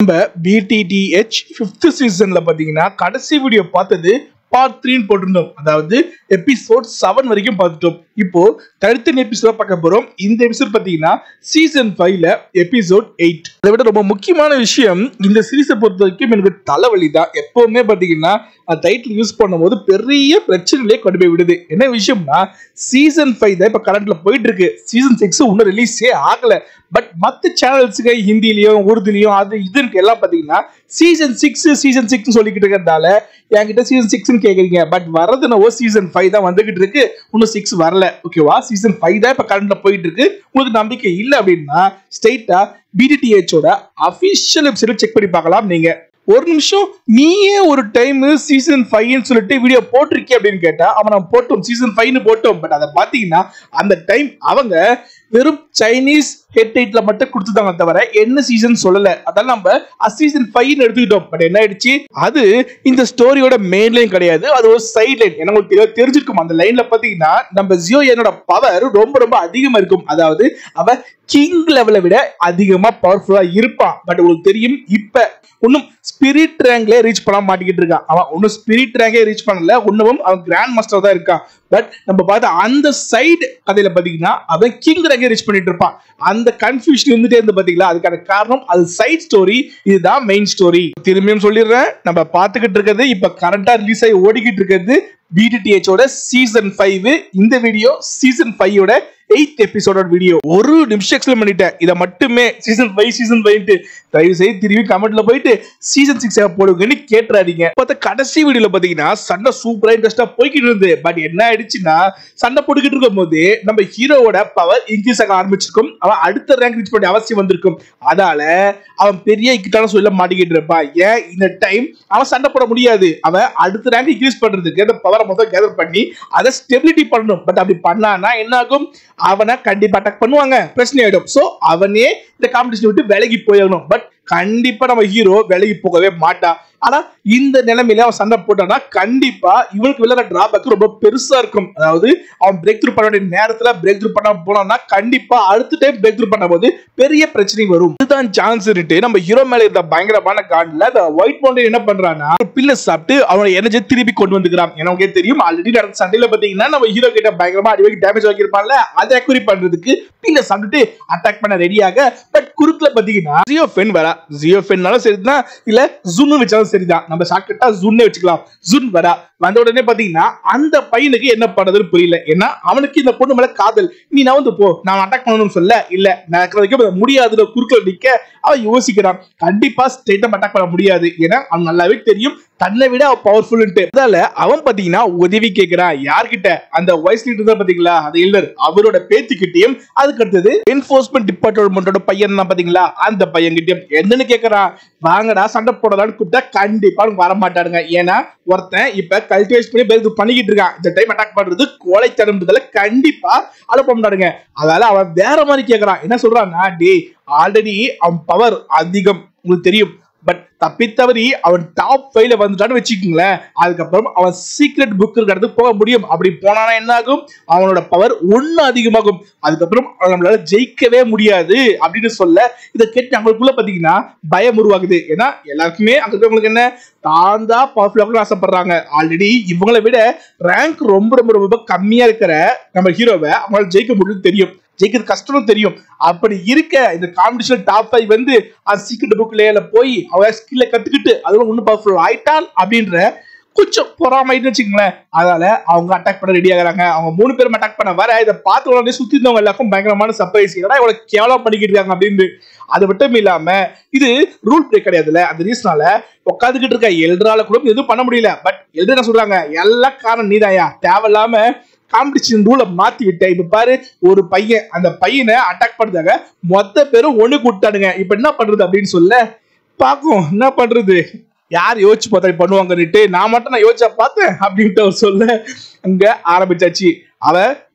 நம்ம பிடிடிஹெச் ஃபிஃப்த் சீசன்ல பாத்தீங்கன்னா கடைசி வீடியோ பார்த்தது பார்ட் த்ரீன்னு போட்டிருந்தோம் அதாவது எபிசோட் செவன் வரைக்கும் பார்த்துட்டோம் இப்போ தனித்தனி எபிசோட பார்க்க போறோம் இந்த எபிசோட் பாத்தீங்கன்னா சீசன் ஃபைவ்ல எபிசோட் எயிட் அதை விட ரொம்ப முக்கியமான விஷயம் இந்த சீரீஸை பொறுத்த வரைக்கும் எனக்கு தலைவலி தான் எப்பவுமே பாத்தீங்கன்னா டைட்டில் யூஸ் பண்ணும்போது பெரிய பிரச்சனையிலே கொண்டு போய் விடுது என்ன விஷயம்னா சீசன் ஃபைவ் தான் இப்ப கரண்ட்ல போயிட்டு இருக்கு சீசன் சிக்ஸ் இன்னும் ரிலீஸே ஆகல பட் மற்ற சேனல்ஸுக்கு ஹிந்திலையும் உருதுலையும் அது இதுன்னு எல்லாம் பாத்தீங்கன்னா சீசன் சிக்ஸ் சீசன் சிக்ஸ் சொல்லிக்கிட்டு இருக்கிறதால என்கிட்ட சீசன் சிக்ஸ்னு கேக்குறீங்க பட் வரது என்னவோ சீசன் ஃபைவ் தான் வந்துகிட்டு இருக்கு இன்னும் சிக்ஸ் வரல ஓகேவா சீசன் ஃபைவ் தான் இப்ப கரண்ட்ல போயிட்டு இருக்கு உங்களுக்கு நம்பிக்கை இல்லை அப்படின்னா ஸ்ட்ரெயிட்டா பிடிடிஹெச்சோட அபிஷியல் வெப்சைட் செக் பண்ணி பார்க்கலாம் நீங்க ஒரு நிமிஷம் நீயே ஒரு டைம் சீசன் ஃபைவ்னு சொல்லிட்டு வீடியோ போட்டிருக்கே அப்படின்னு கேட்டா அவன் நம்ம போட்டோம் சீசன் ஃபைவ்னு போட்டோம் பட் அதை பாத்தீங்கன்னா அந்த டைம் அவங்க வெறும் சைனீஸ் ஹெட்லைட்ல மட்டும் கொடுத்துட்டாங்க தவிர என்ன சீசன் சொல்லல அதால நம்ம சீசன் ஃபைவ்னு எடுத்துக்கிட்டோம் பட் என்ன ஆயிடுச்சு அது இந்த ஸ்டோரியோட மெயின் லைன் கிடையாது அது ஒரு சைட் லைன் ஏன்னா உங்களுக்கு தெரிய- தெரிஞ்சிருக்கும் அந்த லைன்ல பாத்தீங்கன்னா நம்ம ஜியோ என்னோட பவர் ரொம்ப ரொம்ப அதிகமா இருக்கும் அதாவது அவ கிங் லெவலை விட அதிகமா பவர்ஃபுல்லா இருப்பான் பட் உங்களுக்கு தெரியும் இப்ப இன்னும் ஸ்பிரிட் ரேங்க்ல ரீச் பண்ண மாட்டிக்கிட்டு இருக்கான் அவன் இன்னும் ஸ்பிரிட் ரேங்கே ரீச் பண்ணல இன்னமும் அவன் கிராண்ட் மாஸ்டர் தான் இருக்கான் பட் நம்ம பார்த்த அந்த சைடு கதையில பாத்தீங்கன்னா அவன் கிங் ரேங்கே ரீச் பண்ணிட்டு இருப்பான் அந்த கன்ஃபியூஷன் இருந்துட்டே இருந்து பாத்தீங்களா அதுக்கான காரணம் அது சைட் ஸ்டோரி இதுதான் மெயின் ஸ்டோரி திரும்பியும் சொல்லிடுறேன் நம்ம பார்த்துக்கிட்டு இருக்கிறது இப்ப கரண்டா ரிலீஸ் ஆகி ஓடிக்கிட்டு இருக்கிறது BTTH ஓட சீசன் ஃபைவ் இந்த வீடியோ சீசன் ஃபைவ் ஓட எயித் எபிசோட வீடியோ ஒரு நிமிஷம் எக்ஸ்பிளைன் பண்ணிட்டேன் இதை மட்டுமே சீசன் ஃபைவ் சீசன் ஃபைவ்ட்டு தயவு செய்து திரும்பி கமெண்ட்ல போயிட்டு சீசன் சிக்ஸ் போடுங்கன்னு கேட்டுறாதீங்க பார்த்தா கடைசி வீடியோல பாத்தீங்கன்னா சண்டை சூப்பரா இன்ட்ரெஸ்டா போய்கிட்டு இருந்து பட் என்ன ஆயிடுச்சுன்னா சண்டை போட்டுக்கிட்டு இருக்கும் போது நம்ம ஹீரோவோட பவர் இன்க்ரீஸ் ஆக ஆரம்பிச்சிருக்கும் அவன் அடுத்த ரேங்க் ரீச் பண்ண அவசியம் வந்திருக்கும் அதால அவன் பெரிய இக்கிட்டான சொல்ல மாட்டிக்கிட்டு இருப்பான் ஏன் இந்த டைம் அவன் சண்டை போட முடியாது அவன் அடுத்த ரேங்க் இன்க்ரீஸ் பண்றதுக்கு அந்த பவரை மொத்தம் கேதர் பண்ணி அதை ஸ்டெபிலிட்டி பண்ணணும் பட் அப்படி பண்ணானா என்ன ஆகும் அவனை கண்டிப்பா அட்டாக் பண்ணுவாங்க பிரச்சனை ஆயிடும் சோ அவனே இந்த காம்படிஷன் விட்டு விலகி போயிடணும் பட் கண்டிப்பா நம்ம ஹீரோ விலகி போகவே மாட்டான் ஆனா இந்த நிலைமையில அவன் சண்டை போட்டானா கண்டிப்பா இவனுக்கு விளையாட டிராபேக் ரொம்ப பெருசா இருக்கும் அதாவது அவன் பிரேக் த்ரூ பண்ண வேண்டிய நேரத்துல பிரேக் த்ரூ பண்ண போனான்னா கண்டிப்பா அடுத்த டைம் பிரேக் த்ரூ பண்ணும்போது பெரிய பிரச்சனை வரும் இதுதான் சான்ஸ் இருக்கு நம்ம ஹீரோ மேல இருந்த பயங்கரமான காண்ட்ல இந்த ஒயிட் மவுண்டன் என்ன பண்றான்னா ஒரு பில்ல சாப்பிட்டு அவனோட எனர்ஜி திருப்பி கொண்டு வந்துக்கிறான் எனக்கே தெரியும் ஆல்ரெடி நடந்த சண்டையில பாத்தீங்கன்னா நம்ம ஹீரோ கிட்ட பயங்கரமா அடிவாக்கி டேமேஜ் ஆகியிருப்பான்ல அதை அக்யூரி பண்றதுக்கு பில்ல சாப்பிட்டுட்டு அட்டாக் பண்ண ரெடியாக பட் குறுக்குல பாத்தீங்கன்னா ஜியோ ஃபென் வரா ஜியோ ஃபென்னாலும் சரிதான் இல்ல ஜுன்னு வச்சாலும் சரிதான் நம்ம ஷார்ட்கட்டா ஜுன்னே வச்சுக்கலாம் ஜுன் வரா வந்த உடனே பாத்தீங்கன்னா அந்த பையனுக்கு என்ன பண்றதுன்னு புரியல ஏன்னா அவனுக்கு இந்த பொண்ணு மேல காதல் நீ நவந்து போ நான் அட்டாக் பண்ணணும்னு சொல்ல இல்ல நடக்கிற வரைக்கும் முடியாதுன்னு குறுக்கில் நிக்க அவன் யோசிக்கிறான் கண்டிப்பா ஸ்டேட்டா அட்டாக் பண்ண முடியாது ஏன்னா அவன் நல்லாவே தெரியும் தன்னை விட அவன் பவர்ஃபுல்ன்ட்டு அதால அவன் பாத்தீங்கன்னா உதவி கேட்கிறான் யார்கிட்ட அந்த வாய்ஸ் லீடர் தான் பாத்தீங்களா அது இல்லர் அவரோட பேத்திக்கிட்டயும் அதுக்கு அடுத்தது என்போர்ஸ்மெண்ட் டிபார்ட்மெண்டோட பையன் தான் பாத்தீங்களா அந்த பையன் கிட்டயும் என்னன்னு கேக்குறான் வாங்கடா சண்டை போடலான்னு கூப்பிட்டா கண்டிப்பா அவங்க வர மாட்டாருங்க ஏன்னா ஒருத்தன் இப்ப கல்டிவேட் பண்ணி பேருக்கு பண்ணிக்கிட்டு இருக்கான் இந்த டைம் அட்டாக் பண்றது கோலை தரும்புதல கண்டிப்பா அனுப்ப மாட்டாருங்க அதனால அவன் வேற மாதிரி கேக்குறான் என்ன சொல்றான்னா டே ஆல்ரெடி அவன் பவர் அதிகம் உங்களுக்கு தெரியும் பட் தப்பித்தவறி அவன் டாப் ஃபைவ்ல வந்துட்டான்னு வச்சுக்கோங்களேன் அதுக்கப்புறம் அவன் சீக்ரெட் புக் இருக்கிற இடத்துக்கு போக முடியும் அப்படி போனானா என்ன ஆகும் அவனோட பவர் ஒண்ணு அதிகமாகும் அதுக்கப்புறம் அவன் நம்மளால ஜெயிக்கவே முடியாது அப்படின்னு சொல்ல இதை கேட்டு அவங்களுக்குள்ள பாத்தீங்கன்னா பயம் உருவாகுது ஏன்னா எல்லாருக்குமே அங்க இருக்கவங்களுக்கு என்ன தான் தான் பவர்ஃபுல்லாக ஆசைப்படுறாங்க ஆல்ரெடி இவங்களை விட ரேங்க் ரொம்ப ரொம்ப ரொம்ப கம்மியா இருக்கிற நம்ம ஹீரோவை அவங்களால ஜெயிக்க முடியும்னு தெரியும் ஜெயிக்கிறது கஷ்டம்னு தெரியும் அப்படி இருக்க இந்த காம்படிஷன் டாப் ஃபைவ் வந்து அந்த சீக்கிரட் புக்ல போய் அவ ஸ்கில்ல கத்துக்கிட்டு அதுவும் இன்னும் பவர்ஃபுல் ஆயிட்டான் அப்படின்ற கொஞ்சம் பொறாமைன்னு வச்சுக்கோங்களேன் அதனால அவங்க அட்டாக் பண்ண ரெடி ஆகுறாங்க அவங்க மூணு பேரும் அட்டாக் பண்ண வர இதை பார்த்து உடனே சுத்தி இருந்தவங்க எல்லாருக்கும் பயங்கரமான சர்ப்ரைஸ் ஏன்னா இவ்வளவு கேவலம் பண்ணிக்கிட்டு இருக்காங்க அப்படின்னு அது மட்டும் இல்லாம இது ரூல் பிரேக் கிடையாதுல்ல அந்த ரீசனால உட்காந்துக்கிட்டு இருக்க எல்ட்ரால கூட எதுவும் பண்ண முடியல பட் எல்ட்ரு என்ன சொல்றாங்க எல்லா காரணம் நீதாயா தேவையில்லாம காம்படிஷன் ரூலை மாத்தி விட்ட இப்ப பாரு ஒரு பையன் அந்த பையனை அட்டாக் பண்றதாக மொத்த பேரும் ஒண்ணு கூட்டானுங்க இப்ப என்ன பண்றது அப்படின்னு சொல்ல பாக்கும் என்ன பண்றது யார் யோசிச்சு பார்த்தா இப்படி பண்ணுவாங்கன்னுட்டு நான் மட்டும் நான் யோசிச்சா பார்த்தேன் அப்படின்ட்டு அவர் சொல்ல அங்க ஆரம்பிச்சாச்சு அவ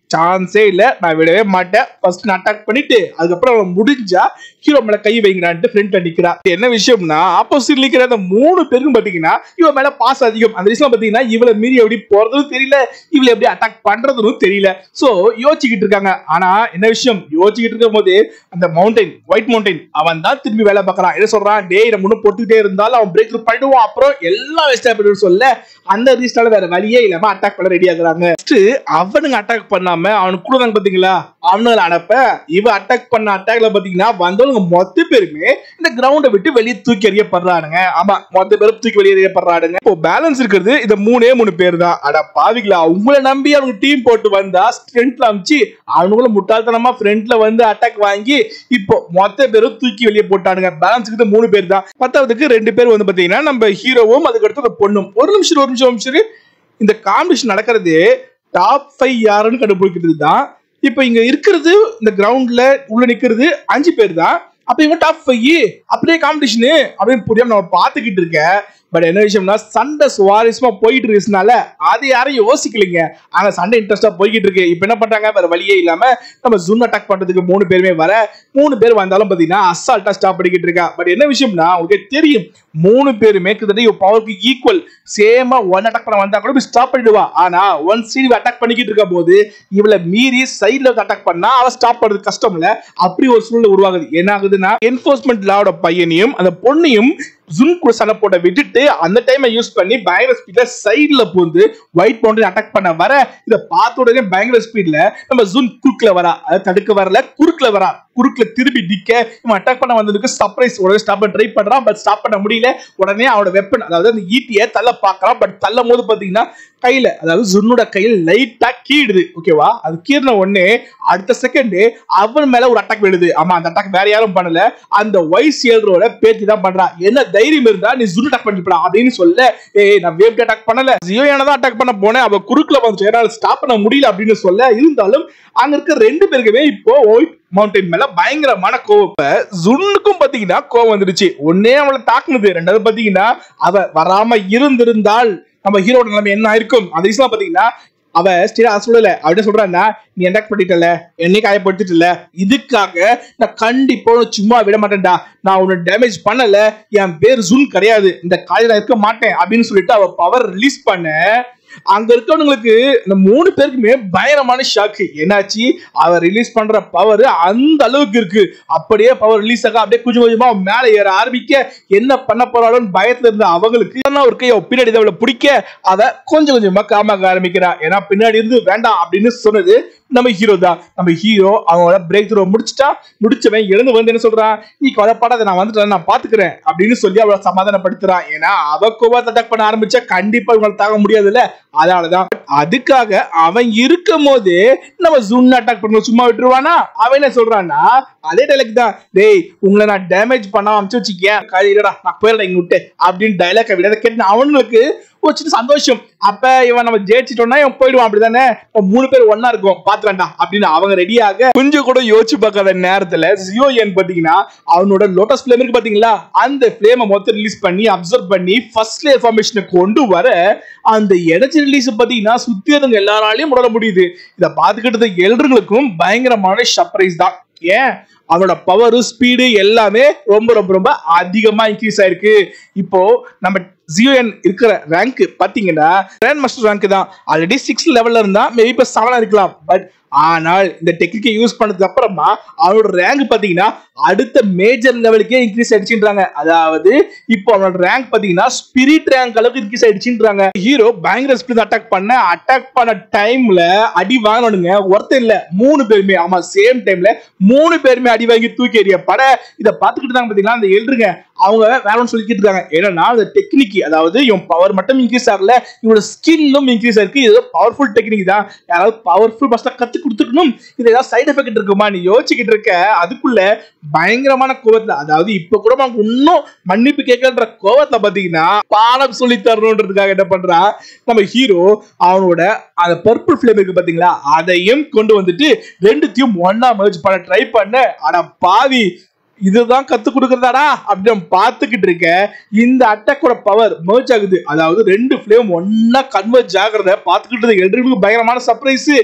சான்ஸே இல்ல நான் விடவே மாட்டேன் ஃபர்ஸ்ட் நான் அட்டாக் பண்ணிட்டு அதுக்கப்புறம் அவன் முடிஞ்சா ஹீரோ மேல கை வைங்கிறான்ட்டு ஃப்ரெண்ட்ல நிக்கிறா என்ன விஷயம்னா ஆப்போசிட்ல இருக்கிற அந்த மூணு பேருக்கும் பாத்தீங்கன்னா இவன் மேல பாஸ் அதிகம் அந்த விஷயம் பாத்தீங்கன்னா இவளை மீறி எப்படி போறதும் தெரியல இவளை எப்படி அட்டாக் பண்றதும் தெரியல சோ யோசிச்சுக்கிட்டு இருக்காங்க ஆனா என்ன விஷயம் யோசிச்சுக்கிட்டு இருக்கும் போது அந்த மவுண்டைன் ஒயிட் மவுண்டைன் அவன் தான் திரும்பி வேலை பார்க்கறான் என்ன சொல்றான் டேய் நம்ம இன்னும் பொட்டுக்கிட்டே இருந்தாலும் அவன் பிரேக் பண்ணிடுவான் அப்புறம் எல்லாம் வேஸ்ட் ஆகிடும் சொல்ல அந்த ரீஸ்டால வேற வழியே இல்லாம அட்டாக் பண்ண ரெடி ஆகுறாங்க First அவனுங்க அட்டாக் பண்ணாம அவனுக்கு கூட பாத்தீங்களா அவனுங்களை அனுப்ப இவ அட்டாக் பண்ண அட்டாக்ல பாத்தீங்கன்னா வந்தவங்க மொத்த பேருமே இந்த கிரவுண்டை விட்டு வெளியே தூக்கி எறியப்படுறானுங்க ஆமா மொத்த பேரும் தூக்கி வெளியே எறியப்படுறானுங்க இப்போ பேலன்ஸ் இருக்கிறது இந்த மூணே மூணு பேர் தான் அட பாவிங்களா உங்களை நம்பி அவங்க டீம் போட்டு வந்தா ஸ்ட்ரென்த்ல அமிச்சு அவனுங்களும் முட்டாள்தனமா ஃப்ரண்ட்ல வந்து அட்டாக் வாங்கி இப்போ மொத்த பேரும் தூக்கி வெளியே போட்டானுங்க பேலன்ஸ் இருக்கிறது மூணு பேர் தான் பத்தாவதுக்கு ரெண்டு பேர் வந்து பாத்தீங்கன்னா நம்ம ஹீரோவும் அதுக்கடுத்து அந்த பொண்ணும் ஒரு நிமிஷம் ஒரு நிமிஷம் ஒரு நிமிஷம் இரு. இந்த காம்படிஷன் நடக்கிறது டாப் ஃபைவ் யாருன்னு கண்டுபிடிக்கிறது தான் இப்போ இங்க இருக்கிறது இந்த கிரவுண்ட்ல உள்ள நிக்கிறது அஞ்சு பேர் தான் அப்ப இவங்க டாப் ஃபைவ் அப்படியே காம்படிஷனு அப்படின்னு புரியாம நம்ம பாத்துக்கிட்டு இருக்க பட் என்ன விஷயம்னா சண்டை சுவாரஸ்யமா போயிட்டு இருக்கனால அது யாரும் யோசிக்கலைங்க ஆனா சண்டை இன்ட்ரெஸ்டா போய்கிட்டு இருக்கு இப்போ என்ன பண்றாங்க வேற வழியே இல்லாம நம்ம ஜூன் அட்டாக் பண்றதுக்கு மூணு பேருமே வர மூணு பேர் வந்தாலும் பாத்தீங்கன்னா அசால்ட்டா ஸ்டாப் பண்ணிக்கிட்டு இருக்கா பட் என்ன விஷயம்னா உங்களுக்கு தெரியும் மூணு பேருமே கிட்டத்தட்ட இவ பவருக்கு ஈக்குவல் சேமா ஒன் அட்டாக் பண்ண வந்தா கூட ஸ்டாப் பண்ணிடுவா ஆனா ஒன் சைடு அட்டாக் பண்ணிக்கிட்டு இருக்க போது இவளை மீறி சைடுல அட்டாக் பண்ணா அவ ஸ்டாப் பண்றது கஷ்டம் இல்ல அப்படி ஒரு சூழ்நிலை உருவாகுது என்ன ஆகுதுன்னா என்போர்ஸ்மெண்ட் லாவோட பையனையும் அந்த பொண்ணையும் ஜுன் கூட சண்டை போட்ட விட்டுட்டு அந்த டைமை யூஸ் பண்ணி பயங்கர ஸ்பீட்ல சைடுல பூந்து ஒயிட் பவுண்டரி அட்டாக் பண்ண வர இதை பார்த்த உடனே பயங்கர ஸ்பீட்ல நம்ம ஜுன் குறுக்குல வரா அதை தடுக்க வரல குறுக்குல வரா குறுக்குல திரும்பி நிக்க இவன் அட்டாக் பண்ண வந்ததுக்கு சர்ப்ரைஸ் உடனே ஸ்டாப் பண்ண ட்ரை பண்றான் பட் ஸ்டாப் பண்ண முடியல உடனே அவனோட வெப்பன் அதாவது அந்த ஈட்டியை தள்ள பாக்குறான் பட் தள்ளும் போது பாத்தீங்கன்னா கையில அதாவது ஜுன்னோட கையில லைட்டா கீடுது ஓகேவா அது கீறின உடனே அடுத்த செகண்ட் அவன் மேல ஒரு அட்டாக் விழுது ஆமா அந்த அட்டாக் வேற யாரும் பண்ணல அந்த ஒய்ஸ் ஏழரோட பேத்தி தான் பண்றா என்ன தைரியம் இருந்தா நீ ஜுன் அட்டாக் பண்ணிப்படா அப்படின்னு சொல்ல ஏய் நான் வேவ் அட்டாக் பண்ணல ஜியோயான தான் அட்டாக் பண்ண போனேன் அவ குறுக்குல வந்து என்னால ஸ்டாப் பண்ண முடியல அப்படின்னு சொல்ல இருந்தாலும் அங்க இருக்க ரெண்டு பேருக்குமே இப்போ ஒயிட் மவுண்டைன் மேல பயங்கரமான கோவப்ப ஜுன்னுக்கும் பாத்தீங்கன்னா கோவம் வந்துடுச்சு ஒன்னே அவளை தாக்குனது ரெண்டாவது பாத்தீங்கன்னா அவ வராம இருந்திருந்தால் நம்ம ஹீரோட நிலைமை என்ன ஆயிருக்கும் அந்த விஷயம் பாத்தீங்கன்னா அவ ஸ்டீரா சொல்லல அப்படியே சொல்றான்னா நீ அட்டாக் பண்ணிட்டல என்னை காயப்படுத்திட்டல இதுக்காக நான் கண்டிப்பா உன்னை சும்மா விட மாட்டேன்டா நான் உன்னை டேமேஜ் பண்ணல என் பேர் ஜுன் கிடையாது இந்த காலையில இருக்க மாட்டேன் அப்படின்னு சொல்லிட்டு அவ பவர் ரிலீஸ் பண்ண அங்க இருக்கவங்களுக்கு இந்த மூணு பேருக்குமே பயங்கரமான ஷாக்கு என்னாச்சு அவர் ரிலீஸ் பண்ற பவர் அந்த அளவுக்கு இருக்கு அப்படியே பவர் ரிலீஸ் ஆக அப்படியே கொஞ்சம் கொஞ்சமா மேல ஏற ஆரம்பிக்க என்ன பண்ண போறாளோன்னு பயத்துல இருந்த அவங்களுக்கு என்ன ஒரு கையை பின்னாடி அவளை பிடிக்க அத கொஞ்சம் கொஞ்சமா காமாக்க ஆரம்பிக்கிறா ஏன்னா பின்னாடி இருந்து வேண்டாம் அப்படின்னு சொன்னது நம்ம ஹீரோ தான் நம்ம ஹீரோ அவங்களோட பிரேக் த்ரூ முடிச்சுட்டா முடிச்சவன் எழுந்து வந்து என்ன சொல்றான் நீ கவலைப்படாத நான் வந்துட்டேன் நான் பாத்துக்கிறேன் அப்படின்னு சொல்லி அவளை சமாதானப்படுத்துறான் ஏன்னா அவ கோவத்தை அட்டாக் பண்ண ஆரம்பிச்சா கண்டிப்பா இவங்களை தாங்க முடியாதுல்ல அதனாலதான் அதுக்காக அவன் இருக்கும் போது நம்ம ஜூன் அட்டாக் பண்ண சும்மா விட்டுருவானா அவன் என்ன சொல்றான்னா அதே டைலாக் தான் டேய் உங்களை நான் டேமேஜ் பண்ண அமைச்சு வச்சுக்கேன் கழிடா நான் போயிடல இங்க விட்டு அப்படின்னு டைலாக் விட கேட்டு அவனுங்களுக்கு ஒரு சின்ன சந்தோஷம் அப்ப இவன் நம்ம ஜெயிச்சிட்டோம்னா இவன் போயிடுவான் அப்படிதானே இப்ப மூணு பேர் ஒன்னா இருக்கும் பாத்துலாம்டா அப்படின்னு அவங்க ரெடியாக கொஞ்சம் கூட யோசிச்சு பார்க்காத நேரத்துல ஜியோ என் பாத்தீங்கன்னா அவனோட லோட்டஸ் ஃபிளேம் இருக்கு பாத்தீங்களா அந்த ஃபிளேமை மொத்தம் ரிலீஸ் பண்ணி அப்சர்வ் பண்ணி ஃபர்ஸ்ட் லேயர் ஃபார்மேஷனை கொண்டு வர அந்த எனர்ஜி ரிலீஸ் பாத்தீங்கன்னா சுத்தி இருந்தவங்க எல்லாராலையும் உணர முடியுது இதை பார்த்துக்கிட்டு எல்லாருங்களுக்கும் பயங்கரமான சர்ப்ரைஸ் தான் ஏன் அவனோட பவர் ஸ்பீடு எல்லாமே ரொம்ப ரொம்ப ரொம்ப அதிகமா இன்க்ரீஸ் ஆயிருக்கு இப்போ நம்ம ஜியோஎன் இருக்கிற ரேங்க் பாத்தீங்கன்னா கிராண்ட் மாஸ்டர் ரேங்க் தான் ஆல்ரெடி சிக்ஸ் லெவல்ல இருந்தா மேபி இப்போ செவனா இருக்கலாம் பட் ஆனால் இந்த டெக்னிக்கை யூஸ் பண்ணதுக்கு அப்புறமா அவனோட ரேங்க் பாத்தீங்கன்னா அடுத்த மேஜர் லெவலுக்கே இன்க்ரீஸ் ஆயிடுச்சுன்றாங்க அதாவது இப்போ அவனோட ரேங்க் பாத்தீங்கன்னா ஸ்பிரிட் ரேங்க் அளவுக்கு இன்க்ரீஸ் ஆயிடுச்சுன்றாங்க ஹீரோ பயங்கர ஸ்பிரிட் அட்டாக் பண்ண அட்டாக் பண்ண டைம்ல அடி வாங்கணுங்க ஒருத்தர் இல்ல மூணு பேருமே ஆமா சேம் டைம்ல மூணு பேருமே அடி வாங்கி தூக்கி எறிய பட இதை பார்த்துக்கிட்டு தான் பாத்தீங்கன்னா அந்த எழுதுங்க அவங்க வேற ஒன்று சொல்லிக்கிட்டு இருக்காங்க ஏன்னா அந்த டெக்னிக் அதாவது இவன் பவர் மட்டும் இன்க்ரீஸ் ஆகல இவனோட ஸ்கில்லும் இன்க்ரீஸ் ஆயிருக்கு இது பவர்ஃபுல் டெக்னிக் தான் யாராவது பவர்ஃபுல் ஃபர்ஸ்ட் கத்து கொடுத்துக்கணும் இது ஏதாவது சைடு எஃபெக்ட் இருக்குமா நீ யோசிச்சுக்கிட்டு இருக்க அதுக்குள்ள பயங்கரமான கோவத்துல அதாவது இப்ப கூட நமக்கு இன்னும் மன்னிப்பு கேட்கன்ற கோவத்துல பாத்தீங்கன்னா பாடம் சொல்லி தரணுன்றதுக்காக என்ன பண்றான் நம்ம ஹீரோ அவனோட அந்த பர்பிள் ஃபிளேம் இருக்கு பாத்தீங்களா அதையும் கொண்டு வந்துட்டு ரெண்டுத்தையும் ஒன்னா merge பண்ண ட்ரை பண்ண ஆனா பாவி இதுதான் கத்து கொடுக்கறதாடா அப்படி நம்ம பார்த்துக்கிட்டு இருக்க இந்த அட்டாக்கோட பவர் merge ஆகுது அதாவது ரெண்டு ஃபிளேம் ஒன்னா கன்வெர்ஜ் ஆகுறத பார்த்துக்கிட்டு இருக்க எல்லாருக்கும் பயங்கரமான சர்ப்ரைஸ்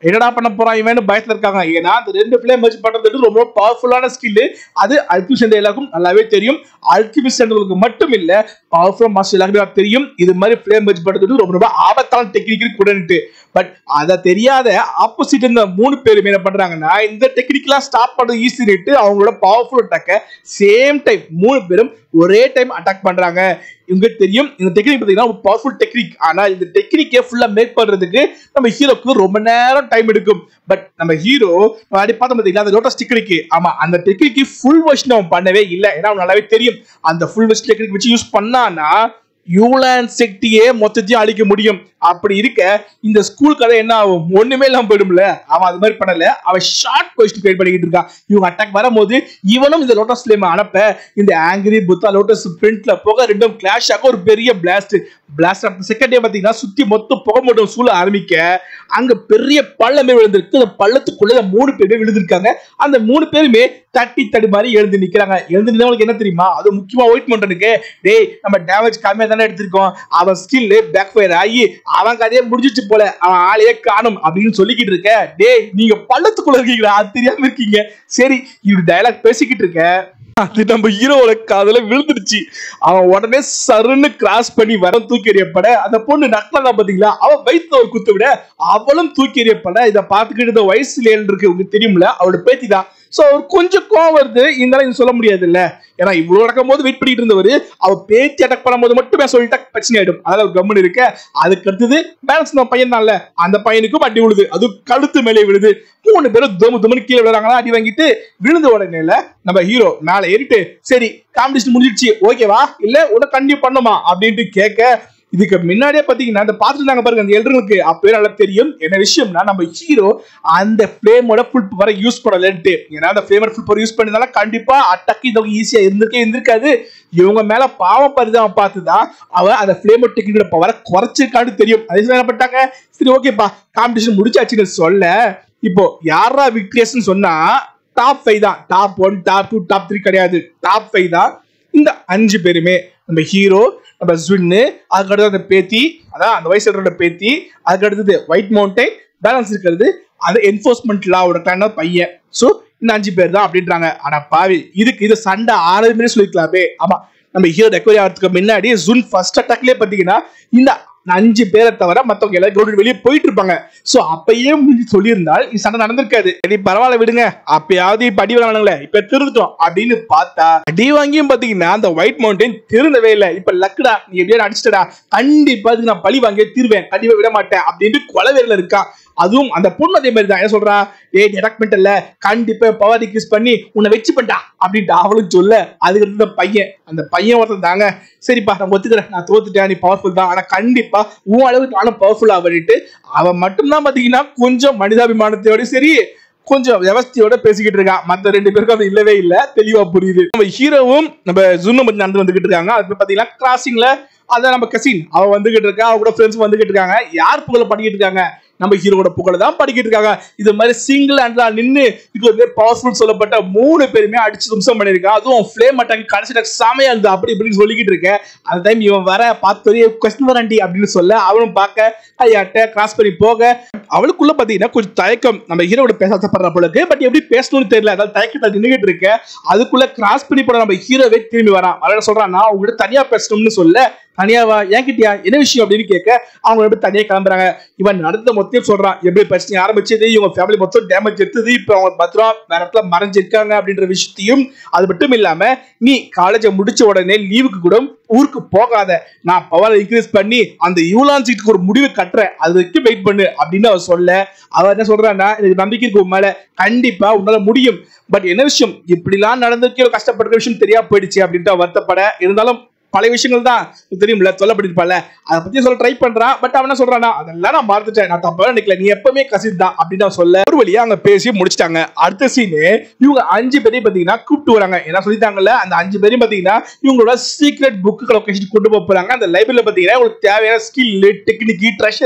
என்னடா பண்ண போறான் இவன் பயத்துல இருக்காங்க ஏன்னா அந்த ரெண்டு ஃபிளேம் வச்சு பண்றது ரொம்ப பவர்ஃபுல்லான ஸ்கில் அது அல்கிமிஸ்ட் சேர்ந்த எல்லாருக்கும் நல்லாவே தெரியும் அல்கிமிஸ்ட் சேர்ந்தவங்களுக்கு மட்டும் இல்ல பவர்ஃபுல் மாஸ்டர் எல்லாருக்குமே தெரியும் இது மாதிரி ஃபிளேம் வச்சு பண்றது ரொம்ப ரொம்ப ஆபத்தான டெக்னிக்கல் கூடன்ட்டு பட் அதை தெரியாத ஆப்போசிட் இந்த மூணு பேருமே என்ன பண்றாங்கன்னா இந்த டெக்னிக்கலா ஸ்டாப் பண்றது ஈஸிட்டு அவங்களோட பவர்ஃபுல் அட்டாக்க சேம் டைம் மூணு பேரும் ஒரே டைம் அட்டாக் பண்றாங்க உங்களுக்கு தெரியும் இந்த டெக்னிக் பார்த்தீங்கன்னா ஒரு பவர்ஃபுல் டெக்னிக் ஆனா இந்த டெக்னிக்கே ஃபுல்லா மேக் பண்றதுக்கு நம்ம ஹீரோக்கு ரொம்ப நேரம் டைம் எடுக்கும் பட் நம்ம ஹீரோ அடி பார்த்தோம் பார்த்தீங்களா அந்த லோட்டஸ் டெக்னிக் ஆமா அந்த டெக்னிக்கு ஃபுல் வெர்ஷன் அவன் பண்ணவே இல்லை ஏன்னா அவனுக்கு நல்லாவே தெரியும் அந்த ஃபுல் வெர்ஷன் டெக்னிக் வச்சு யூஸ் பண்ணானா யூலான் சக்தியே மொத்தத்தையும் அழிக்க முடியும் அப்படி இருக்க இந்த ஸ்கூல் கதை என்ன ஆகும் ஒண்ணுமே இல்லாம போயிடும்ல அவன் அது மாதிரி பண்ணல அவன் ஷார்ட் கொஸ்டின் கிரியேட் பண்ணிக்கிட்டு இருக்கான் இவங்க அட்டாக் வரும்போது இவனும் இந்த லோட்டஸ் ஃபிளேம் அனுப்ப இந்த ஆங்கிரி புத்தா லோட்டஸ் பிரிண்ட்ல புகை ரெண்டும் கிளாஷ் ஆக ஒரு பெரிய blast blast of second day பாத்தீங்கன்னா சுத்தி மொத்தம் புகை மட்டும் சூழ ஆரம்பிக்க அங்க பெரிய பள்ளமே விழுந்திருக்கு அந்த பள்ளத்துக்குள்ள இந்த மூணு பேருமே விழுந்திருக்காங்க அந்த மூணு பேருமே தட்டி தடி மாதிரி எழுந்து நிக்கிறாங்க எழுந்து நின்றவங்களுக்கு என்ன தெரியுமா அது முக்கியமா ஒயிட் மவுண்டனுக்கு டேய் நம்ம டேமேஜ் கம்மியா தானே எடுத்திருக்கோம் அவன் ஸ்கில் பேக் ஃபயர் ஆகி அவன் கதையே முடிஞ்சிச்சு போல அவன் ஆளையே காணும் அப்படின்னு சொல்லிக்கிட்டு இருக்க டேய் நீங்க பள்ளத்துக்குள்ள இருக்கீங்களா அது தெரியாம இருக்கீங்க சரி இப்படி டயலாக் பேசிக்கிட்டு இருக்க அது நம்ம ஹீரோவோட காதுல விழுந்துருச்சு அவன் உடனே சருன்னு கிராஸ் பண்ணி வர தூக்கி எறியப்பட அந்த பொண்ணு நக்கலா பாத்தீங்களா அவன் வயிற்றுல ஒரு குத்து விட அவளும் தூக்கி எறியப்பட இதை பார்த்துக்கிட்டு இந்த வயசுல இருக்கு உங்களுக்கு தெரியும்ல அவளோட பேத்தி தான் சோ அவர் கொஞ்சம் கோவம் வருது இருந்தாலும் இது சொல்ல முடியாது இல்ல ஏன்னா இவ்வளவு நடக்கும் போது வெயிட் பண்ணிட்டு இருந்தவர் அவ பேத்தி அட்டாக் பண்ணும்போது மட்டுமே சொல்லிட்டா பிரச்சனை ஆயிடும் அதனால அவர் கம்முன்னு இருக்க அதுக்கு அடுத்தது பேலன்ஸ் நம்ம பையன் தான்ல அந்த பையனுக்கும் அடி விழுது அது கழுத்து மேலே விழுது மூணு பேரும் துமு துமுன்னு கீழே விழுறாங்களா அடி வாங்கிட்டு விழுந்த உடனே நம்ம ஹீரோ மேல ஏறிட்டு சரி காம்படிஷன் முடிஞ்சிடுச்சு ஓகேவா இல்ல உனக்கு கண்டிப்பா பண்ணுமா அப்படின்ட்டு கேட்க இதுக்கு முன்னாடியே பாத்தீங்கன்னா அந்த பாத்துட்டு பாருங்க அந்த எல்டர்களுக்கு அப்பவே நல்லா தெரியும் என்ன விஷயம்னா நம்ம ஹீரோ அந்த ஃபிளேமோட ஃபுல் பவர் யூஸ் பண்ணலன்ட்டு ஏன்னா அந்த ஃபிளேமோட ஃபுல் பவர் யூஸ் பண்ணதால கண்டிப்பா அட்டாக் இந்த ஈஸியா இருந்திருக்கே இருந்திருக்காது இவங்க மேல பாவம் பரிதாபம் பார்த்துதான் அவ அந்த ஃபிளேமோ டெக்னிக்கோட பவரை குறைச்சிருக்கான்னு தெரியும் அதே சமயம் என்ன பண்ணிட்டாங்க சரி ஓகேப்பா காம்படிஷன் முடிச்சாச்சுன்னு சொல்ல இப்போ யாரா விக்டரியஸ்னு சொன்னா டாப் ஃபைவ் தான் top one top two top three கிடையாது டாப் ஃபைவ் தான் இந்த அஞ்சு பேருமே நம்ம ஹீரோ நம்ம ஜுன்னு அதுக்கடுத்து அந்த பேத்தி அதான் அந்த வயசோட பேத்தி அதுக்கு அடுத்தது ஒயிட் மவுண்டைன் பேலன்ஸ் இருக்கிறது அது என்ஃபோர்ஸ்மெண்ட் லாவோட கிளான பையன் ஸோ இந்த அஞ்சு பேர் தான் அப்படின்றாங்க ஆனா பாவி இதுக்கு இது சண்டை ஆரம்பமே சொல்லிக்கலாமே ஆமா நம்ம ஹீரோ ரெக்கவரி ஆகிறதுக்கு முன்னாடி ஜுன் ஃபர்ஸ்ட் அட்டாக்லயே பாத்தீங்கன்னா இந்த அஞ்சு பேரை தவிர மத்தவங்க எல்லாரும் ground வெளியே போயிட்டு இருப்பாங்க சோ அப்பயே முந்தி சொல்லியிருந்தால் இந்த சண்டை நடந்திருக்காது சரி பரவாயில்ல விடுங்க அப்பயாவது இப்ப அடி வாங்கினாங்களே இப்ப திருந்துட்டோம் அப்படின்னு பார்த்தா அடி வாங்கியும் பாத்தீங்கன்னா அந்த ஒயிட் மவுண்டன் திருந்தவே இல்லை இப்ப லக்குடா நீ எப்படியா அடிச்சிட்டடா கண்டிப்பா இதுக்கு நான் பழி வாங்கியே தீர்வேன் கண்டிப்பா விட மாட்டேன் அப்படின்ட்டு கொலவேரில இருக்கா அதுவும் அந்த பொண்ணு அதே மாதிரி தான் என்ன சொல்றா ஏ டிடக்மெண்ட் இல்ல கண்டிப்பா பவர் டிக்ரீஸ் பண்ணி உன்னை வச்சு பண்ணிட்டா அப்படின்ட்டு அவளும் சொல்ல அதுக்கு அடுத்து அந்த பையன் அந்த பையன் ஒருத்தன் தாங்க சரிப்பா நான் ஒத்துக்கிறேன் நான் தோத்துட்டேன் நீ பவர்ஃபுல் தான் ஆனா கண்டிப்பா உன் அளவுக்கு நானும் பவர்ஃபுல்லா பண்ணிட்டு அவன் மட்டும்தான் பாத்தீங்கன்னா கொஞ்சம் மனிதாபிமானத்தோட சரி கொஞ்சம் வியவஸ்தையோட பேசிக்கிட்டு இருக்கான் மத்த ரெண்டு பேருக்கும் அது இல்லவே இல்ல தெளிவா புரியுது நம்ம ஹீரோவும் நம்ம ஜுன்னும் பத்தி நடந்து வந்துகிட்டு இருக்காங்க அது பாத்தீங்கன்னா கிராசிங்ல அதான் நம்ம கசின் அவ வந்துகிட்டு இருக்கா அவ கூட ஃப்ரெண்ட்ஸ் வந்துகிட்டு இருக்காங்க யார் புகழ பண்ணிக்கிட்டு இருக்காங்க நம்ம ஹீரோட புகழ தான் படிக்கிட்டு இருக்காங்க இது மாதிரி சிங்கிள் ஹேண்ட்ல நின்னு இது வந்து பவர்ஃபுல் சொல்லப்பட்ட மூணு பேருமே அடிச்சு தும்சம் பண்ணிருக்கான் அதுவும் ஃபிளேம் அட்டாக் கடைசி attack செமையா இருந்து அப்படி இப்படின்னு சொல்லிக்கிட்டு இருக்கேன் அந்த டைம் இவன் வர பார்த்து கொஸ்டின் வராண்டி அப்படின்னு சொல்ல அவனும் பார்க்க ஐயாட்ட கிராஸ் பண்ணி போக அவளுக்குள்ள பாத்தீங்கன்னா கொஞ்சம் தயக்கம் நம்ம ஹீரோட பேச ஆசைப்படுற போல இருக்கு பட் எப்படி பேசணும்னு தெரியல அதாவது தயக்கத்தை நின்றுகிட்டு இருக்க அதுக்குள்ள கிராஸ் பண்ணி போற நம்ம ஹீரோவே திரும்பி வரான் அவன் சொல்றான் நான் உங்ககிட்ட தனியா பேசணும்னு சொல்ல தனியாவா என்கிட்டயா என்ன விஷயம் அப்படின்னு கேட்க அவங்க எப்படி தனியா கிளம்புறாங்க இவன் நடந்த மொத்தம் சொல்றான் எப்படி பிரச்சனை ஆரம்பிச்சது இவங்க ஃபேமிலி மொத்தம் டேமேஜ் எடுத்தது இப்போ அவங்க பத்திரம் வேற இடத்துல மறைஞ்சிருக்காங்க அப்படின்ற விஷயத்தையும் அது மட்டும் இல்லாம நீ காலேஜை முடிச்ச உடனே லீவுக்கு கூட ஊருக்கு போகாத நான் பவர் இன்க்ரீஸ் பண்ணி அந்த யூலான் சீட்டுக்கு ஒரு முடிவு கட்டுறேன் அது வரைக்கும் வெயிட் பண்ணு அப்படின்னு அவர் சொல்ல அவர் என்ன சொல்றான்னா எனக்கு நம்பிக்கை இருக்கு உன் மேல கண்டிப்பா உன்னால முடியும் பட் என்ன விஷயம் இப்படிலாம் நடந்திருக்கே கஷ்டப்படுற விஷயம் தெரியா போயிடுச்சு அப்படின்ட்டு அவர் வருத்தப்பட இருந்தாலும் பல விஷயங்கள் தான் தெரியும்ல சொல்லப்பட்டிருப்பால அதை பத்தி சொல்ல ட்ரை பண்றான் பட் அவன் என்ன சொல்றானா அதெல்லாம் நான் மறந்துட்டேன் நான் தப்பா நினைக்கல நீ எப்பவுமே கசித் தான் அப்படின்னு அவன் சொல்ல ஒரு வழியா அங்க பேசி முடிச்சிட்டாங்க அடுத்த சீனு இவங்க அஞ்சு பேரையும் பாத்தீங்கன்னா கூப்பிட்டு வராங்க என்ன சொல்லிட்டாங்கல்ல அந்த அஞ்சு பேரையும் பாத்தீங்கன்னா இவங்களோட சீக்ரெட் புக்கு லொகேஷன் கொண்டு போக போறாங்க அந்த லைப்ரரியில பாத்தீங்கன்னா உங்களுக்கு தேவையான ஸ்கில் டெக்னிக் ட்ரெஷரு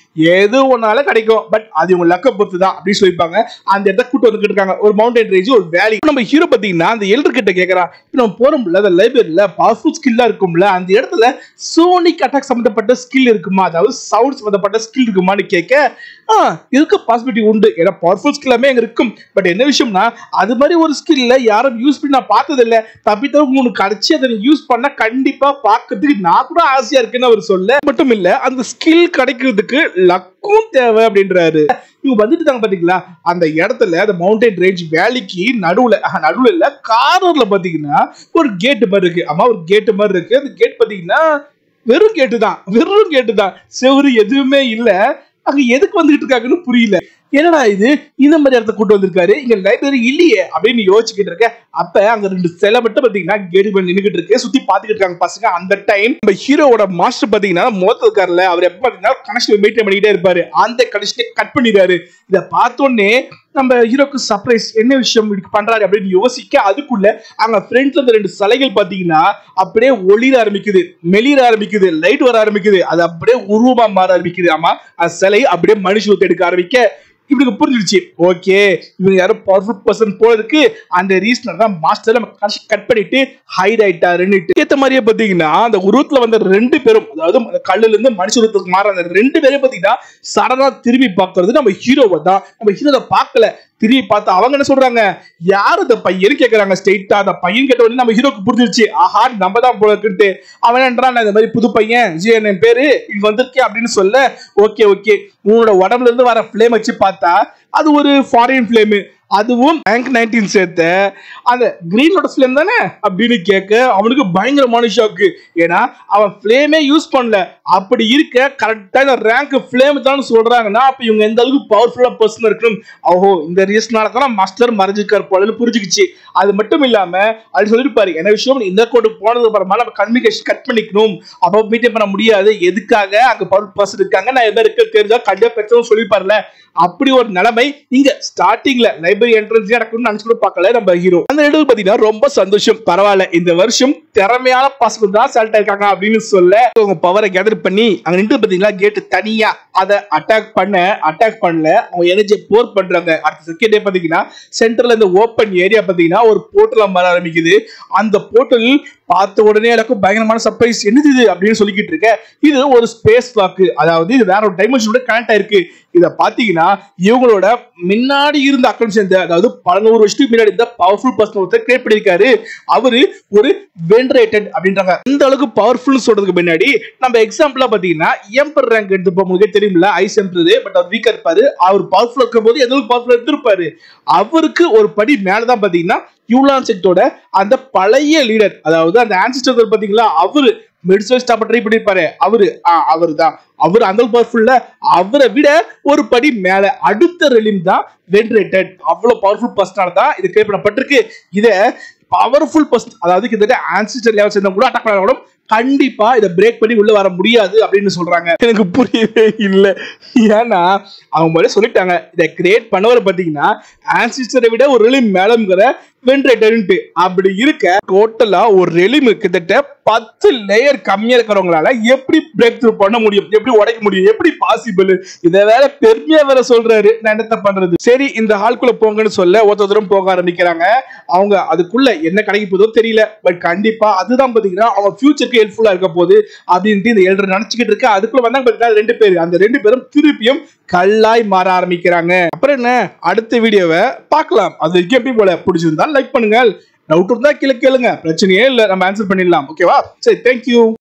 எது ஒன்னால கிடைக்கும் பட் அது இவங்க லக்க பொறுத்து தான் அப்படின்னு சொல்லிப்பாங்க அந்த இடத்த கூட்டு வந்துட்டு இருக்காங்க ஒரு மவுண்டன் ரேஞ்ச் ஒரு வேலி நம்ம ஹீரோ பாத்தீங்கன்னா அந்த எல்டர் கிட்ட கேக்குறான் இப்போ நம்ம போறோம்ல அந்த லைப்ரரியில பவர்ஃபுல் ஸ்கில்லா இருக்கும்ல அந்த இடத்துல சோனிக் அட்டாக் சம்பந்தப்பட்ட ஸ்கில் இருக்குமா அதாவது சவுண்ட் சம்பந்தப்பட்ட ஸ்கில் இருக்குமான்னு கேட்க ஆ இதுக்கு பாசிபிலிட்டி உண்டு ஏன்னா பவர்ஃபுல் ஸ்கில் எல்லாமே அங்க இருக்கும் பட் என்ன விஷயம்னா அது மாதிரி ஒரு ஸ்கில்ல யாரும் யூஸ் பண்ணி நான் பார்த்தது இல்ல தப்பித்தவங்க உனக்கு கிடைச்சி அதை யூஸ் பண்ணா கண்டிப்பா பார்க்கிறதுக்கு நான் கூட ஆசையா இருக்குன்னு அவர் சொல்ல மட்டும் இல்ல அந்த ஸ்கில் கிடைக்கிறதுக்கு லக்கும் தேவை அப்படின்றாரு இவங்க வந்துட்டு இருக்காங்க பாத்தீங்களா அந்த இடத்துல அந்த மவுண்டன் ரேஞ்ச் வேலிக்கு நடுவுல அஹ், நடுவுல இல்ல கார்னர்ல பாத்தீங்கன்னா ஒரு கேட் மாதிரி இருக்கு ஆமா ஒரு கேட் மாதிரி இருக்கு அந்த கேட் பாத்தீங்கன்னா வெறும் கேட்டு தான் வெறும் கேட்டு தான் செவரு எதுவுமே இல்ல அங்க எதுக்கு வந்துகிட்டு இருக்காங்கன்னு புரியல என்னடா இது இந்த மாதிரி இடத்த கூட்டு வந்திருக்காரு இங்க லைப்ரரி இல்லையே அப்படின்னு யோசிச்சுக்கிட்டு இருக்க அப்ப அங்க ரெண்டு சிலை மட்டும் பாத்தீங்கன்னா கேட்டு பண்ணி நின்னுகிட்டு இருக்கு சுத்தி பாத்துக்கிட்டு இருக்காங்க பசங்க அந்த டைம் நம்ம ஹீரோவோட மாஸ்டர் பாத்தீங்கன்னா மொத்த இருக்காருல்ல அவர் எப்ப பாத்தீங்கன்னா கனெக்ஷன் மெயின்டைன் பண்ணிக்கிட்டே இருப்பாரு அந்த கனெக்ஷனை கட் பண்ணிடுறாரு இத பார்த்தோன்னே நம்ம ஹீரோக்கு சர்ப்ரைஸ் என்ன விஷயம் இப்படி பண்றாரு அப்படின்னு யோசிக்க அதுக்குள்ள அங்க ஃப்ரண்ட்ல இருந்த ரெண்டு சிலைகள் பாத்தீங்கன்னா அப்படியே ஒளிர ஆரம்பிக்குது மெளிர ஆரம்பிக்குது லைட் வர ஆரம்பிக்குது அது அப்படியே உருவமா மாற ஆரம்பிக்குது ஆமா அந்த சிலை அப்படியே மனுஷ ஊத்து எடுக்க ஆரம்பிக்க இவனுக்கு புரிஞ்சிருச்சு ஓகே இவங்க யாரும் பவர்ஃபுல் பர்சன் போறதுக்கு அந்த ரீசன் தான் மாஸ்டர் நம்ம கட் பண்ணிட்டு ஹைட் ஆயிட்டாருன்னு ஏத்த மாதிரியே பாத்தீங்கன்னா அந்த உருவத்துல வந்த ரெண்டு பேரும் அதாவது அந்த கல்லுல இருந்து மனுஷ உருவத்துக்கு மாற அந்த ரெண்டு பேரும் பாத்தீங்கன்னா சடனா திரும்பி பார்க்கிறது நம்ம ஹீரோவை தான் நம்ம ஹீரோவை பார்க்கல திரும்பி பார்த்து அவங்க என்ன சொல்றாங்க யார் அந்த பையன் கேக்குறாங்க ஸ்ட்ரெயிட்டா அந்த பையன் கேட்ட உடனே நம்ம ஹீரோக்கு புரிஞ்சிருச்சு ஆஹா நம்ம தான் போல இருக்குன்ட்டு அவன் என்றான் நான் இந்த மாதிரி புது பையன் ஜி என் பேரு இங்க வந்திருக்கேன் அப்படின்னு சொல்ல ஓகே ஓகே உன்னோட உடம்புல இருந்து வர ஃபிளேம் வச்சு பார்த்தா அது ஒரு ஃபாரின் ஃபிளேம் அதுவும் பேங்க் நைன்டீன் சேர்த்த அந்த கிரீனோட ஃபிளேம் தானே அப்படின்னு கேட்க அவனுக்கு பயங்கரமான ஷாக்கு ஏன்னா அவன் ஃபிளேமே யூஸ் பண்ணல அப்படி இருக்க கரெக்டான ரேங்க் ஃபிளேம் தான் சொல்றாங்கன்னா அப்ப இவங்க எந்த அளவுக்கு பவர்ஃபுல்லா பர்சன் இருக்கணும் ஓஹோ இந்த ரீசனால தான் மாஸ்டர் மறைஞ்சிருக்கார் போலன்னு புரிஞ்சுக்கிச்சு அது மட்டும் இல்லாம அது சொல்லிருப்பாரு என்ன விஷயம் இந்த கோடு போனது அப்புறமா நம்ம கம்யூனிகேஷன் கட் பண்ணிக்கணும் அப்போ மீட்டிங் பண்ண முடியாது எதுக்காக அங்க பவர் பர்சன் இருக்காங்க நான் எதாவது இருக்க தெரிஞ்சா கண்டிப்பா பிரச்சனை சொல்லிப்பாருல அப்படி ஒரு நிலைமை இங்க ஸ்டார்டிங்ல லைப்ரரி என்ட்ரன்ஸ் நடக்கணும்னு நினைச்சு கூட பார்க்கல நம்ம ஹீரோ அந்த இடத்துல பாத்தீங்கன்னா ரொம்ப சந்தோஷம் பரவாயில்ல இந்த வருஷம் திறமையான பசங்க தான் செலக்ட் ஆயிருக்காங்க அப்படின்னு சொல்ல அவங்க பவரை கேதர் பண்ணி அங்க நின்று பாத்தீங்களா கேட்டு தனியா அதை அட்டாக் பண்ண அட்டாக் பண்ணல அவங்க எனர்ஜியை போர் பண்றாங்க அடுத்த செகண்டே பாத்தீங்கன்னா சென்டர்ல இந்த ஓப்பன் ஏரியா பாத்தீங்கன்னா ஒரு போர்ட்டல் வர ஆரம்பிக்குது அந்த போர்ட்டல் பார்த்த உடனே எனக்கும் பயங்கரமான சர்ப்ரைஸ் என்னது இது அப்படின்னு சொல்லிக்கிட்டு இருக்க இது ஒரு ஸ்பேஸ் வாக்கு அதாவது இது வேற ஒரு டைமென்ஷனோட கனெக்ட் ஆயிருக்கு இத பாத்தீங்கன்னா இவங்களோட முன்னாடி இருந்த அக்கௌண்ட் சேர்ந்த அதாவது பல நூறு வருஷத்துக்கு முன்னாடி இருந்த பவர்ஃபுல் பர்சன் ஒருத்தர் கிரியேட் பண்ணிருக்காரு அவரு ஒரு வென்ரேட்டட் அப்படின்றாங்க இந்த அளவுக்கு பவர்ஃபுல் சொல்றதுக்கு முன்னாடி நம்ம எக்ஸாம்பிளா பாத்தீங்கன்னா எம்பர் ரேங்க் எடுத்து உங்களுக்கு தெரியும்ல ஐஸ் எம்பர் பட் அவர் வீக்கா இருப்பாரு அவர் பவர்ஃபுல் இருக்கும் போது எந்த அளவுக்கு பவர்ஃபுல் இருந்திருப்பாரு அவருக்கு ஒரு படி மேலதான் பாத்தீங்கன்னா யூலான் செக்டோட அந்த பழைய லீடர் அதாவது அந்த ஆன்சிஸ்டர் பாத்தீங்களா அவரு மெடிசல் ஸ்டாப் ட்ரை பண்ணிருப்பாரு அவரு அவர் தான் அவர் அந்த பவர்ஃபுல்ல அவரை விட ஒரு படி மேல அடுத்த ரெலிம் தான் வென்ரேட்டட் அவ்வளவு பவர்ஃபுல் பர்சனால தான் இது கிரியேட் பண்ணப்பட்டிருக்கு இத பவர்ஃபுல் பர்சன் அதாவது கிட்டத்தட்ட ஆன்சிஸ்டர் லெவல் சேர்ந்தவங்க கூட அட்டாக் பண்ணாலும் கண்டிப்பா இதை பிரேக் பண்ணி உள்ள வர முடியாது அப்படின்னு சொல்றாங்க எனக்கு புரியவே இல்லை ஏன்னா அவங்க முதல்ல சொல்லிட்டாங்க இதை கிரியேட் பண்ணவர் பாத்தீங்கன்னா ஆன்சிஸ்டரை விட ஒரு ரெலிம் மேலங்கிற வென்ரேட்டர்ன்ட்டு அப்படி இருக்க டோட்டலா ஒரு ரெலிம் கிட்டத்தட்ட பத்து லேயர் கம்மியா இருக்கிறவங்களால எப்படி பிரேக் த்ரூ பண்ண முடியும் எப்படி உடைக்க முடியும் எப்படி பாசிபிள் இதை வேற பெருமையா வேற சொல்றாரு நான் என்னத்த பண்றது சரி இந்த ஹால்குள்ள போங்கன்னு சொல்ல ஒருத்தரும் போக ஆரம்பிக்கிறாங்க அவங்க அதுக்குள்ள என்ன கிடைக்க போதோ தெரியல பட் கண்டிப்பா அதுதான் பாத்தீங்கன்னா அவங்க ஃபியூச்சருக்கு ஹெல்ப்ஃபுல்லா இருக்க போகுது அப்படின்ட்டு இந்த ஏழரை நினைச்சுக்கிட்டு இருக்கு அதுக்குள்ள வந்தாங்க பாத்தீங்கன்னா ரெண்டு பேர் அந்த ரெண்டு பேரும் திருப்பியும் கல்லாய் மாற ஆரம்பிக்கிறாங்க அப்புறம் என்ன அடுத்த வீடியோவை பார்க்கலாம் அது வரைக்கும் எப்படி போல பிடிச்சிருந்தா லைக் பண்ணுங்க டவுட் இருந்தா கீழே கேளுங்க பிரச்சனையே இல்லை நம்ம ஆன்சர் பண்ணிடலாம் ஓகேவா சரி தேங்க்யூ